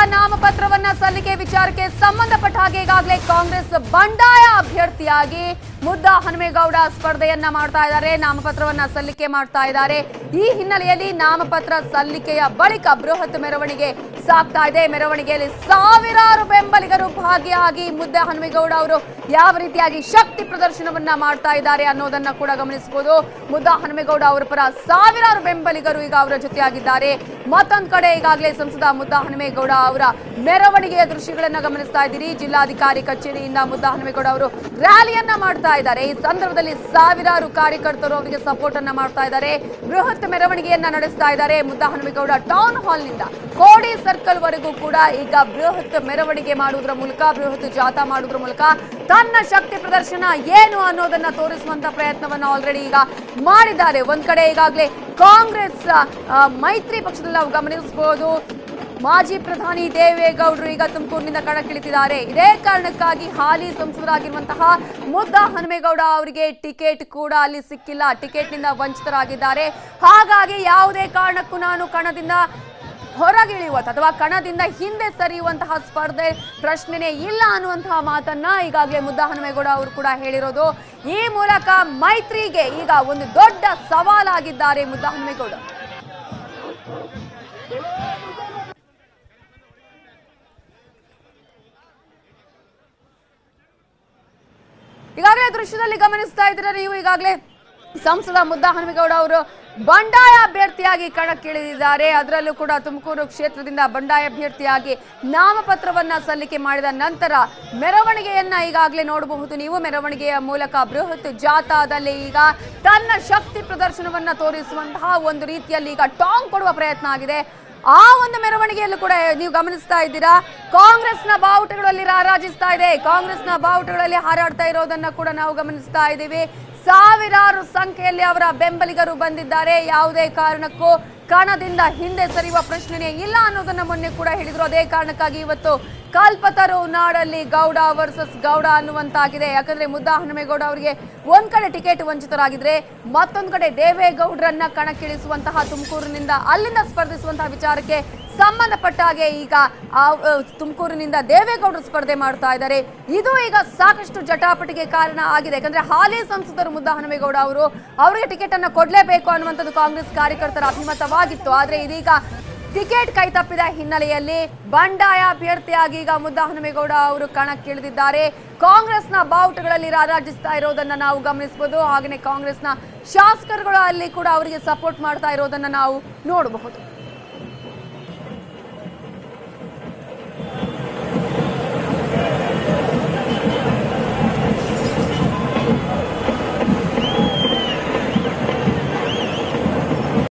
ನಾಮಪತ್ರವನ್ನ ಸಲ್ಲಿಕೆ ವಿಚಾರಕ್ಕೆ ಸಂಬಂಧಪಟ್ಟ ಹಾಗೆ ಈಗಾಗಲೇ ಕಾಂಗ್ರೆಸ್ ಬಂಡಾಯ ಅಭ್ಯರ್ಥಿಯಾಗಿ ಮುದ್ದ ಹನುಮೇಗೌಡ ಸ್ಪರ್ಧೆಯನ್ನ ಮಾಡ್ತಾ ಇದ್ದಾರೆ ನಾಮಪತ್ರವನ್ನ ಸಲ್ಲಿಕೆ ಮಾಡ್ತಾ ಇದ್ದಾರೆ ಈ ಹಿನ್ನೆಲೆಯಲ್ಲಿ ನಾಮಪತ್ರ ಸಲ್ಲಿಕೆಯ ಬಳಿಕ ಬೃಹತ್ ಮೆರವಣಿಗೆ ಸಾಗ್ತಾ ಇದೆ ಮೆರವಣಿಗೆಯಲ್ಲಿ ಸಾವಿರಾರು ಬೆಂಬಲಿಗರು ಭಾಗಿಯಾಗಿ ಮುದ್ದ ಹನುಮೇಗೌಡ ಅವರು ಯಾವ ರೀತಿಯಾಗಿ ಶಕ್ತಿ ಪ್ರದರ್ಶನವನ್ನ ಮಾಡ್ತಾ ಇದ್ದಾರೆ ಅನ್ನೋದನ್ನ ಕೂಡ ಗಮನಿಸಬಹುದು ಮುದ್ದ ಹನುಮೇಗೌಡ ಅವರ ಪರ ಸಾವಿರಾರು ಬೆಂಬಲಿಗರು ಈಗ ಅವರ ಜೊತೆಯಾಗಿದ್ದಾರೆ ಮತ್ತೊಂದ್ ಕಡೆ ಈಗಾಗಲೇ ಸಂಸದ ಮುದ್ದ ಹನುಮೇಗೌಡ ಅವರ ಮೆರವಣಿಗೆಯ ದೃಶ್ಯಗಳನ್ನ ಗಮನಿಸ್ತಾ ಇದ್ದೀರಿ ಜಿಲ್ಲಾಧಿಕಾರಿ ಕಚೇರಿಯಿಂದ ಮುದ್ದ ಹನುಮೇಗೌಡ ಅವರು ರ್ಯಾಲಿಯನ್ನ ಮಾಡ್ತಾ ಇದ್ದಾರೆ ಈ ಸಂದರ್ಭದಲ್ಲಿ ಸಾವಿರಾರು ಕಾರ್ಯಕರ್ತರು ಅವರಿಗೆ ಸಪೋರ್ಟ್ ಅನ್ನ ಮಾಡ್ತಾ ಇದ್ದಾರೆ ಬೃಹತ್ ಮೆರವಣಿಗೆಯನ್ನ ನಡೆಸ್ತಾ ಇದ್ದಾರೆ ಮುದ್ದ ಹನುಮೇಗೌಡ ಟೌನ್ ಹಾಲ್ ನಿಂದ ಕೋಡಿ ಸರ್ಕಲ್ ವರೆಗೂ ಕೂಡ ಈಗ ಬೃಹತ್ ಮೆರವಣಿಗೆ ಮಾಡುವುದರ ಮೂಲಕ ಬೃಹತ್ ಜಾಥಾ ಮಾಡುವುದರ ಮೂಲಕ ತನ್ನ ಶಕ್ತಿ ಪ್ರದರ್ಶನ ಏನು ಅನ್ನೋದನ್ನ ತೋರಿಸುವಂತ ಪ್ರಯತ್ನವನ್ನ ಆಲ್ರೆಡಿ ಈಗ ಮಾಡಿದ್ದಾರೆ ಒಂದ್ ಕಡೆ ಈಗಾಗಲೇ ಕಾಂಗ್ರೆಸ್ ಆ, ಮೈತ್ರಿ ಪಕ್ಷದಲ್ಲಿ ನಾವು ಗಮನಿಸಬಹುದು ಮಾಜಿ ಪ್ರಧಾನಿ ದೇವೇಗೌಡರು ಈಗ ತುಮಕೂರಿನಿಂದ ಕಣಕ್ಕಿಳಿತಿದ್ದಾರೆ ಇದೇ ಕಾರಣಕ್ಕಾಗಿ ಹಾಲಿ ಸಂಸದರಾಗಿರುವಂತಹ ಮುದ್ದ ಹನುಮೇಗೌಡ ಅವರಿಗೆ ಟಿಕೆಟ್ ಕೂಡ ಅಲ್ಲಿ ಸಿಕ್ಕಿಲ್ಲ ಟಿಕೆಟ್ನಿಂದ ವಂಚಿತರಾಗಿದ್ದಾರೆ ಹಾಗಾಗಿ ಯಾವುದೇ ಕಾರಣಕ್ಕೂ ನಾನು ಕಣದಿಂದ ಹೊರಗಿಳಿಯುವಂತ ಅಥವಾ ಕಣದಿಂದ ಹಿಂದೆ ಸರಿಯುವಂತಹ ಸ್ಪರ್ಧೆ ಪ್ರಶ್ನೆನೇ ಇಲ್ಲ ಅನ್ನುವಂತಹ ಮಾತನ್ನ ಈಗಾಗಲೇ ಮುದ್ದ ಹನುಮೇಗೌಡ ಅವರು ಕೂಡ ಹೇಳಿರೋದು ಈ ಮೂಲಕ ಮೈತ್ರಿಗೆ ಈಗ ಒಂದು ದೊಡ್ಡ ಸವಾಲಾಗಿದ್ದಾರೆ ಮುದ್ದ ಹನುಮೇಗೌಡ ಈಗಾಗಲೇ ದೃಶ್ಯದಲ್ಲಿ ಗಮನಿಸ್ತಾ ಇದ್ದೀರಾ ನೀವು ಈಗಾಗಲೇ ಸಂಸದ ಮುದ್ದ ಹನುಮೇಗೌಡ ಅವರು ಬಂಡಾಯ ಅಭ್ಯರ್ಥಿಯಾಗಿ ಕಣಕ್ಕಿಳಿದಿದ್ದಾರೆ ಅದರಲ್ಲೂ ಕೂಡ ತುಮಕೂರು ಕ್ಷೇತ್ರದಿಂದ ಬಂಡಾಯ ಅಭ್ಯರ್ಥಿಯಾಗಿ ನಾಮಪತ್ರವನ್ನ ಸಲ್ಲಿಕೆ ಮಾಡಿದ ನಂತರ ಮೆರವಣಿಗೆಯನ್ನ ಈಗಾಗಲೇ ನೋಡಬಹುದು ನೀವು ಮೆರವಣಿಗೆಯ ಮೂಲಕ ಬೃಹತ್ ಜಾಥಾದಲ್ಲಿ ಈಗ ತನ್ನ ಶಕ್ತಿ ಪ್ರದರ್ಶನವನ್ನ ತೋರಿಸುವಂತಹ ಒಂದು ರೀತಿಯಲ್ಲಿ ಈಗ ಟಾಂಗ್ ಕೊಡುವ ಪ್ರಯತ್ನ ಆಗಿದೆ ಆ ಒಂದು ಮೆರವಣಿಗೆಯಲ್ಲೂ ಕೂಡ ನೀವು ಗಮನಿಸ್ತಾ ಇದ್ದೀರಾ ಕಾಂಗ್ರೆಸ್ನ ಬಾವುಟಗಳಲ್ಲಿ ರಾರಾಜಿಸ್ತಾ ಇದೆ ಕಾಂಗ್ರೆಸ್ನ ಬಾವುಟಗಳಲ್ಲಿ ಹಾರಾಡ್ತಾ ಇರೋದನ್ನ ಕೂಡ ನಾವು ಗಮನಿಸ್ತಾ ಇದ್ದೀವಿ ಸಾವಿರಾರು ಸಂಖ್ಯೆಯಲ್ಲಿ ಅವರ ಬೆಂಬಲಿಗರು ಬಂದಿದ್ದಾರೆ ಯಾವುದೇ ಕಾರಣಕ್ಕೂ ಕಣದಿಂದ ಹಿಂದೆ ಸರಿಯುವ ಪ್ರಶ್ನೆನೇ ಇಲ್ಲ ಅನ್ನೋದನ್ನ ಮೊನ್ನೆ ಕೂಡ ಹೇಳಿದ್ರು ಅದೇ ಕಾರಣಕ್ಕಾಗಿ ಇವತ್ತು ಕಲ್ಪತರು ನಾಡಲ್ಲಿ ಗೌಡ ವರ್ಸಸ್ ಗೌಡ ಅನ್ನುವಂತಾಗಿದೆ ಯಾಕಂದ್ರೆ ಮುದ್ದ ಹನುಮೇಗೌಡ ಅವರಿಗೆ ಒಂದ್ ಕಡೆ ಟಿಕೆಟ್ ವಂಚಿತರಾಗಿದ್ರೆ ಮತ್ತೊಂದ್ ಕಡೆ ದೇವೇಗೌಡರನ್ನ ಕಣಕ್ಕಿಳಿಸುವಂತಹ ತುಮಕೂರಿನಿಂದ ಅಲ್ಲಿಂದ ಸ್ಪರ್ಧಿಸುವಂತಹ ವಿಚಾರಕ್ಕೆ ಸಂಬಂಧಪಟ್ಟ ಹಾಗೆ ಈಗ ಆ, ಆ, ತುಮಕೂರಿನಿಂದ ದೇವೇಗೌಡರು ಸ್ಪರ್ಧೆ ಮಾಡ್ತಾ ಇದ್ದಾರೆ ಇದು ಈಗ ಸಾಕಷ್ಟು ಜಟಾಪಟಿಗೆ ಕಾರಣ ಆಗಿದೆ ಯಾಕಂದ್ರೆ ಹಾಲಿ ಸಂಸದರು ಮುದ್ದ ಹನುಮೇಗೌಡ ಅವರು ಅವರಿಗೆ ಟಿಕೆಟ್ ಅನ್ನ ಕೊಡ್ಲೇಬೇಕು ಅನ್ನುವಂಥದ್ದು ಕಾಂಗ್ರೆಸ್ ಕಾರ್ಯಕರ್ತರ ಅಭಿಮತವಾಗಿತ್ತು ಆದ್ರೆ ಇದೀಗ ಟಿಕೆಟ್ ಕೈ ತಪ್ಪಿದ ಹಿನ್ನೆಲೆಯಲ್ಲಿ ಬಂಡಾಯ ಅಭ್ಯರ್ಥಿಯಾಗಿ ಈಗ ಮುದ್ದ ಹನುಮೇಗೌಡ ಅವರು ಕಣಕ್ಕಿಳಿದಿದ್ದಾರೆ ಕಾಂಗ್ರೆಸ್ನ ಬಾವುಟಗಳಲ್ಲಿ ರಾರಾಜಿಸ್ತಾ ಇರೋದನ್ನ ನಾವು ಗಮನಿಸಬಹುದು ಹಾಗೆಯೇ ಕಾಂಗ್ರೆಸ್ನ ಶಾಸಕರುಗಳು ಅಲ್ಲಿ ಕೂಡ ಅವರಿಗೆ ಸಪೋರ್ಟ್ ಮಾಡ್ತಾ ಇರೋದನ್ನ ನಾವು ನೋಡಬಹುದು